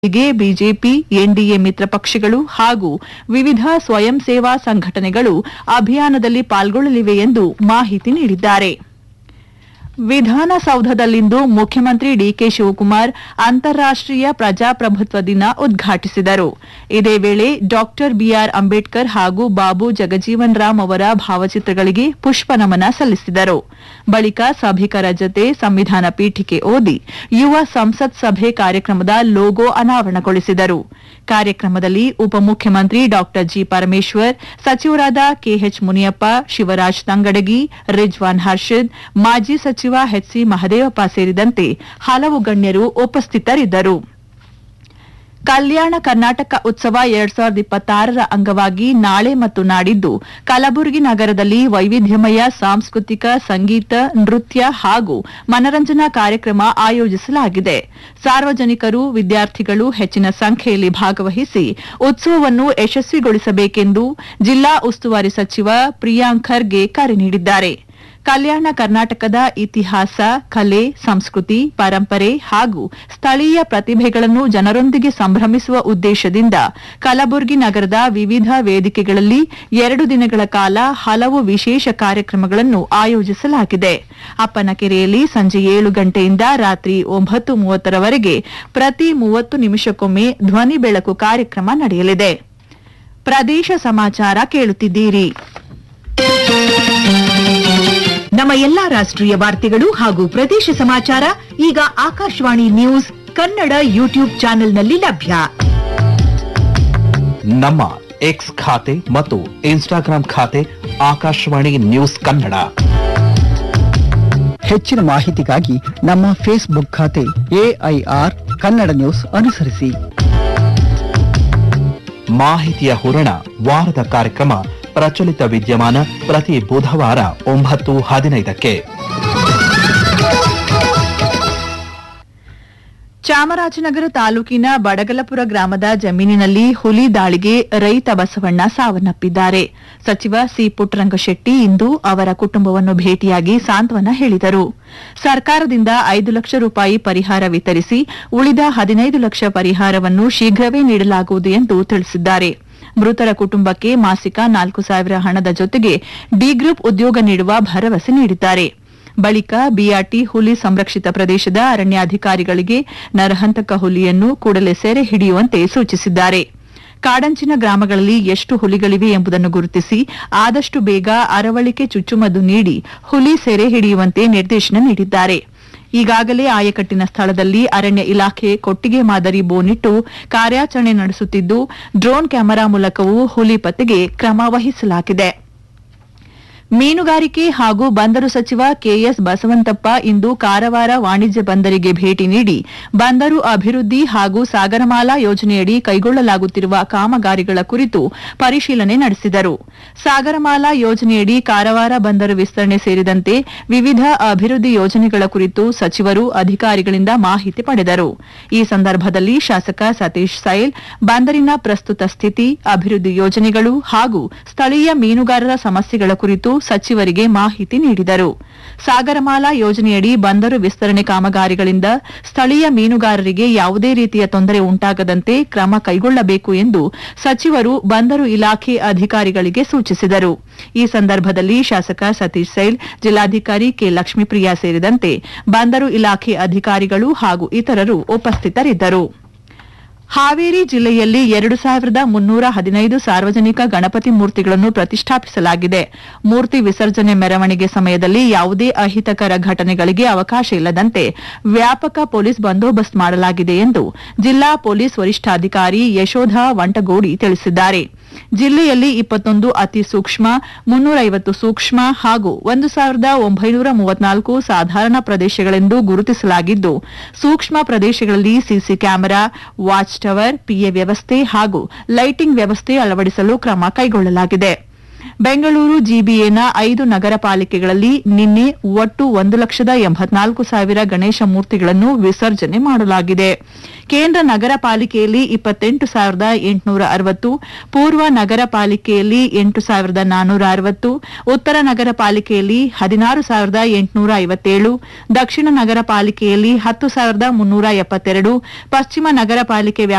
ಗೆ BJP NDA ಮಿತ್ರ ಪಕ್ಷಗಳು ಹಾಗೂ ವಿವಿಧ ಸ್ವಯಂ ಸೇವಾ ಸಂಘಟನೆಗಳು ಅಭಿಯಾನದಲ್ಲಿ ಪಾಲ್ಗೊಳ್ಳಲಿವೆ ಎಂದು ಮಾಹಿತಿ ನೀಡಿದ್ದಾರೆ ವಿಧಾನಸೌಧದಲ್ಲಿಂದು ಮುಖ್ಯಮಂತ್ರಿ ಡಿಕೆ ಶಿವಕುಮಾರ್ ಅಂತಾರಾಷ್ಟೀಯ ಪ್ರಜಾಪ್ರಭುತ್ವ ದಿನ ಉದ್ಘಾಟಿಸಿದರು ಇದೇ ವೇಳೆ ಡಾಕ್ಟರ್ ಬಿಆರ್ ಅಂಬೇಡ್ಕರ್ ಹಾಗೂ ಬಾಬು ಜಗಜೀವನ್ ರಾಮ್ ಅವರ ಭಾವಚಿತ್ರಗಳಿಗೆ ಪುಷ್ಪ ನಮನ ಸಲ್ಲಿಸಿದರು ಬಳಿಕ ಸಭಿಕರ ಜತೆ ಸಂವಿಧಾನ ಪೀಠಿಕೆ ಓದಿ ಯುವ ಸಂಸತ್ ಸಭೆ ಕಾರ್ಯಕ್ರಮದ ಲೋಗೋ ಅನಾವರಣಗೊಳಿಸಿದರು ಕಾರ್ಯಕ್ರಮದಲ್ಲಿ ಉಪಮುಖ್ಯಮಂತ್ರಿ ಡಾಕ್ಟರ್ ಜಿ ಪರಮೇಶ್ವರ್ ಸಚಿವರಾದ ಕೆಎಚ್ ಮುನಿಯಪ್ಪ ಶಿವರಾಜ್ ತಂಗಡಗಿ ರಿಜ್ವಾನ್ ಹರ್ಷದ್ ಮಾಜಿ ಸಚಿವ ಎಚ್ಸಿ ಮಹದೇವಪ್ಪ ಸೇರಿದಂತೆ ಹಲವು ಗಣ್ಯರು ಉಪಸ್ಥಿತರಿದ್ದರು ಕಲ್ಯಾಣ ಕರ್ನಾಟಕ ಉತ್ಸವ ಎರಡ್ ಸಾವಿರದ ಇಪ್ಪತ್ತಾರರ ಅಂಗವಾಗಿ ನಾಳೆ ಮತ್ತು ನಾಡಿದ್ದು ಕಲಬುರಗಿ ನಗರದಲ್ಲಿ ವೈವಿಧ್ಯಮಯ ಸಾಂಸ್ಕೃತಿಕ ಸಂಗೀತ ನೃತ್ಯ ಹಾಗೂ ಮನರಂಜನಾ ಕಾರ್ಯಕ್ರಮ ಆಯೋಜಿಸಲಾಗಿದೆ ಸಾರ್ವಜನಿಕರು ವಿದ್ಯಾರ್ಥಿಗಳು ಹೆಚ್ಚಿನ ಸಂಖ್ಯೆಯಲ್ಲಿ ಭಾಗವಹಿಸಿ ಉತ್ಸವವನ್ನು ಯಶಸ್ವಿಗೊಳಿಸಬೇಕೆಂದು ಜಿಲ್ಲಾ ಉಸ್ತುವಾರಿ ಸಚಿವ ಪ್ರಿಯಾಂಕ್ ಖರ್ಗೆ ಕರೆ ನೀಡಿದ್ದಾರೆ ಕಲ್ಯಾಣ ಕರ್ನಾಟಕದ ಇತಿಹಾಸ ಕಲೆ ಸಂಸ್ಕೃತಿ ಪರಂಪರೆ ಹಾಗೂ ಸ್ಥಳೀಯ ಪ್ರತಿಭೆಗಳನ್ನು ಜನರೊಂದಿಗೆ ಸಂಭ್ರಮಿಸುವ ಉದ್ದೇಶದಿಂದ ಕಲಬುರಗಿ ನಗರದ ವಿವಿಧ ವೇದಿಕೆಗಳಲ್ಲಿ ಎರಡು ದಿನಗಳ ಕಾಲ ಹಲವು ವಿಶೇಷ ಕಾರ್ಯಕ್ರಮಗಳನ್ನು ಆಯೋಜಿಸಲಾಗಿದೆ ಅಪ್ಪನಕೆರೆಯಲ್ಲಿ ಸಂಜೆ ಏಳು ಗಂಟೆಯಿಂದ ರಾತ್ರಿ ಒಂಬತ್ತು ಮೂವತ್ತರವರೆಗೆ ಪ್ರತಿ ಮೂವತ್ತು ನಿಮಿಷಕ್ಕೊಮ್ಮೆ ಧ್ವನಿ ಬೆಳಕು ಕಾರ್ಯಕ್ರಮ ನಡೆಯಲಿದೆ ಪ್ರದೇಶ ಸಮಾಚಾರ ಕೇಳುತ್ತಿದ್ದೀರಿ ನಮ್ಮ ಎಲ್ಲಾ ರಾಷ್ಟ್ರೀಯ ವಾರ್ತೆಗಳು ಹಾಗೂ ಪ್ರದೇಶ ಸಮಾಚಾರ ಈಗ ಆಕಾಶವಾಣಿ ನ್ಯೂಸ್ ಕನ್ನಡ ಯೂಟ್ಯೂಬ್ ಚಾನೆಲ್ನಲ್ಲಿ ಲಭ್ಯ ನಮ್ಮ ಎಕ್ಸ್ ಖಾತೆ ಮತ್ತು ಇನ್ಸ್ಟಾಗ್ರಾಂ ಖಾತೆ ಆಕಾಶವಾಣಿ ನ್ಯೂಸ್ ಕನ್ನಡ ಹೆಚ್ಚಿನ ಮಾಹಿತಿಗಾಗಿ ನಮ್ಮ ಫೇಸ್ಬುಕ್ ಖಾತೆ ಎಐಆರ್ ಕನ್ನಡ ನ್ಯೂಸ್ ಅನುಸರಿಸಿ ಮಾಹಿತಿಯ ಹೂರಣ ವಾರದ ಕಾರ್ಯಕ್ರಮ ಪ್ರಚಲಿತ ವಿದ್ಯಮಾನ ಪ್ರತಿ ಬುಧವಾರ ಒಂಬತ್ತು ಹದಿನೈದಕ್ಕೆ ಚಾಮರಾಜನಗರ ತಾಲೂಕಿನ ಬಡಗಲಪುರ ಗ್ರಾಮದ ಜಮೀನಿನಲ್ಲಿ ಹುಲಿ ದಾಳಿಗೆ ರೈತ ಬಸವಣ್ಣ ಸಾವನ್ನಪ್ಪಿದ್ದಾರೆ ಸಚಿವ ಸಿ ಪುಟ್ಟರಂಗಶೆಟ್ಟಿ ಇಂದು ಅವರ ಕುಟುಂಬವನ್ನು ಭೇಟಿಯಾಗಿ ಸಾಂತ್ವನ ಹೇಳಿದರು ಸರ್ಕಾರದಿಂದ ಐದು ಲಕ್ಷ ರೂಪಾಯಿ ಪರಿಹಾರ ವಿತರಿಸಿ ಉಳಿದ ಹದಿನೈದು ಲಕ್ಷ ಪರಿಹಾರವನ್ನು ಶೀಘ್ರವೇ ನೀಡಲಾಗುವುದು ಎಂದು ತಿಳಿಸಿದ್ದಾರೆ ಮೃತರ ಕುಟುಂಬಕ್ಕೆ ಮಾಸಿಕ ನಾಲ್ಕು ಸಾವಿರ ಹಣದ ಜೊತೆಗೆ ಡಿ ಗ್ರೂಪ್ ಉದ್ಯೋಗ ನೀಡುವ ಭರವಸೆ ನೀಡಿದ್ದಾರೆ ಬಳಿಕ ಬಿಆರ್ಟಿ ಹುಲಿ ಸಂರಕ್ಷಿತ ಪ್ರದೇಶದ ಅರಣ್ಯಾಧಿಕಾರಿಗಳಿಗೆ ನರಹಂತಕ ಹುಲಿಯನ್ನು ಕೂಡಲೇ ಸೆರೆ ಹಿಡಿಯುವಂತೆ ಸೂಚಿಸಿದ್ದಾರೆ ಕಾಡಂಚಿನ ಗ್ರಾಮಗಳಲ್ಲಿ ಎಷ್ಟು ಹುಲಿಗಳಿವೆ ಎಂಬುದನ್ನು ಗುರುತಿಸಿ ಆದಷ್ಟು ಬೇಗ ಅರವಳಿಕೆ ಚುಚ್ಚುಮದ್ದು ನೀಡಿ ಹುಲಿ ಸೆರೆ ಹಿಡಿಯುವಂತೆ ನಿರ್ದೇಶನ ನೀಡಿದ್ದಾರೆ ಈಗಾಗಲೇ ಆಯಕಟ್ಟಿನ ಸ್ಥಳದಲ್ಲಿ ಅರಣ್ಯ ಇಲಾಖೆ ಕೊಟ್ಟಿಗೆ ಮಾದರಿ ಬೋನಿಟ್ಟು ಕಾರ್ಯಾಚರಣೆ ನಡೆಸುತ್ತಿದ್ದು ಡ್ರೋನ್ ಕ್ಯಾಮೆರಾ ಮೂಲಕವೂ ಹುಲಿ ಪತ್ತೆಗೆ ಕ್ರಮ ವಹಿಸಲಾಗಿದೆ ಮೀನುಗಾರಿಕೆ ಹಾಗೂ ಬಂದರು ಸಚಿವ ಕೆಎಸ್ ಬಸವಂತಪ್ಪ ಇಂದು ಕಾರವಾರ ವಾಣಿಜ್ಯ ಬಂದರಿಗೆ ಭೇಟಿ ನೀಡಿ ಬಂದರು ಅಭಿವೃದ್ಧಿ ಹಾಗೂ ಸಾಗರಮಾಲಾ ಯೋಜನೆಯಡಿ ಕೈಗೊಳ್ಳಲಾಗುತ್ತಿರುವ ಕಾಮಗಾರಿಗಳ ಕುರಿತು ಪರಿಶೀಲನೆ ನಡೆಸಿದರು ಸಾಗರಮಾಲಾ ಯೋಜನೆಯಡಿ ಕಾರವಾರ ಬಂದರು ವಿಸ್ತರಣೆ ಸೇರಿದಂತೆ ವಿವಿಧ ಅಭಿವೃದ್ಧಿ ಯೋಜನೆಗಳ ಕುರಿತು ಸಚಿವರು ಅಧಿಕಾರಿಗಳಿಂದ ಮಾಹಿತಿ ಪಡೆದರು ಈ ಸಂದರ್ಭದಲ್ಲಿ ಶಾಸಕ ಸತೀಶ್ ಸೈಲ್ ಬಂದರಿನ ಪ್ರಸ್ತುತ ಸ್ಥಿತಿ ಅಭಿವೃದ್ಧಿ ಯೋಜನೆಗಳು ಹಾಗೂ ಸ್ಥಳೀಯ ಮೀನುಗಾರರ ಸಮಸ್ಯೆಗಳ ಕುರಿತು ಸಚಿವರಿಗೆ ಮಾಹಿತಿ ನೀಡಿದರು ಸಾಗರಮಾಲಾ ಯೋಜನೆಯಡಿ ಬಂದರು ವಿಸ್ತರಣೆ ಕಾಮಗಾರಿಗಳಿಂದ ಸ್ಥಳೀಯ ಮೀನುಗಾರರಿಗೆ ಯಾವುದೇ ರೀತಿಯ ತೊಂದರೆ ಉಂಟಾಗದಂತೆ ಕ್ರಮ ಕೈಗೊಳ್ಳಬೇಕು ಎಂದು ಸಚಿವರು ಬಂದರು ಇಲಾಖೆ ಅಧಿಕಾರಿಗಳಿಗೆ ಸೂಚಿಸಿದರು ಈ ಸಂದರ್ಭದಲ್ಲಿ ಶಾಸಕ ಸತೀಶ್ ಸೈಲ್ ಜಿಲ್ಲಾಧಿಕಾರಿ ಕೆ ಲಕ್ಷ್ಮೀಪ್ರಿಯಾ ಸೇರಿದಂತೆ ಬಂದರು ಇಲಾಖೆ ಅಧಿಕಾರಿಗಳು ಹಾಗೂ ಇತರರು ಉಪಸ್ಥಿತರಿದ್ದರು ಹಾವೇರಿ ಜಿಲ್ಲೆಯಲ್ಲಿ ಎರಡು ಸಾವಿರದ ಮುನ್ನೂರ ಹದಿನೈದು ಸಾರ್ವಜನಿಕ ಗಣಪತಿ ಮೂರ್ತಿಗಳನ್ನು ಪ್ರತಿಷ್ಠಾಪಿಸಲಾಗಿದೆ ಮೂರ್ತಿ ವಿಸರ್ಜನೆ ಮೆರವಣಿಗೆ ಸಮಯದಲ್ಲಿ ಯಾವುದೇ ಅಹಿತಕರ ಘಟನೆಗಳಿಗೆ ಅವಕಾಶ ಇಲ್ಲದಂತೆ ವ್ಯಾಪಕ ಪೊಲೀಸ್ ಬಂದೋಬಸ್ತ್ ಮಾಡಲಾಗಿದೆ ಎಂದು ಜಿಲ್ಲಾ ಪೊಲೀಸ್ ವರಿಷ್ಠಾಧಿಕಾರಿ ಯಶೋಧ ವಂಟಗೋಡಿ ತಿಳಿಸಿದ್ದಾರೆ ಜಿಲ್ಲೆಯಲ್ಲಿ ಇಪ್ಪತ್ತೊಂದು ಅತಿ ಸೂಕ್ಷ್ಮ ಮುನ್ನೂರೈವತ್ತು ಸೂಕ್ಷ್ಮ ಹಾಗೂ ಒಂದು ಸಾವಿರದ ಒಂಬೈನೂರ ಮೂವತ್ನಾಲ್ಕು ಸಾಧಾರಣ ಪ್ರದೇಶಗಳೆಂದು ಗುರುತಿಸಲಾಗಿದ್ದು ಸೂಕ್ಷ್ಮ ಪ್ರದೇಶಗಳಲ್ಲಿ CC camera watch tower PA ವ್ಯವಸ್ಥೆ ಹಾಗೂ ಲೈಟಿಂಗ್ ವ್ಯವಸ್ಥೆ ಅಳವಡಿಸಲು ಕ್ರಮ ಕೈಗೊಳ್ಳಲಾಗಿದೆ ಬೆಂಗಳೂರು ಜಿಬಿಎನ ಐದು ನಗರ ಪಾಲಿಕೆಗಳಲ್ಲಿ ನಿನ್ನೆ ಒಟ್ಟು ಒಂದು ಲಕ್ಷದ ಎಂಬತ್ನಾಲ್ಕು ಸಾವಿರ ಗಣೇಶ ಮೂರ್ತಿಗಳನ್ನು ವಿಸರ್ಜನೆ ಮಾಡಲಾಗಿದೆ ಕೇಂದ್ರ ನಗರ ಪಾಲಿಕೆಯಲ್ಲಿ ಇಪ್ಪತ್ತೆಂಟು ಸಾವಿರದ ಎಂಟುನೂರ ಅರವತ್ತು ಪೂರ್ವ ನಗರ ಪಾಲಿಕೆಯಲ್ಲಿ ಎಂಟು ಸಾವಿರದ ನಾನ್ನೂರ ಅರವತ್ತು ಉತ್ತರ ನಗರ ಪಾಲಿಕೆಯಲ್ಲಿ ಹದಿನಾರು ಸಾವಿರದ ಎಂಟುನೂರ ಐವತ್ತೇಳು ದಕ್ಷಿಣ ನಗರ ಪಾಲಿಕೆಯಲ್ಲಿ ಹತ್ತು ಸಾವಿರದ ಮುನ್ನೂರ ಎಪ್ಪತ್ತೆರಡು ಪಶ್ಚಿಮ ನಗರ ಪಾಲಿಕೆ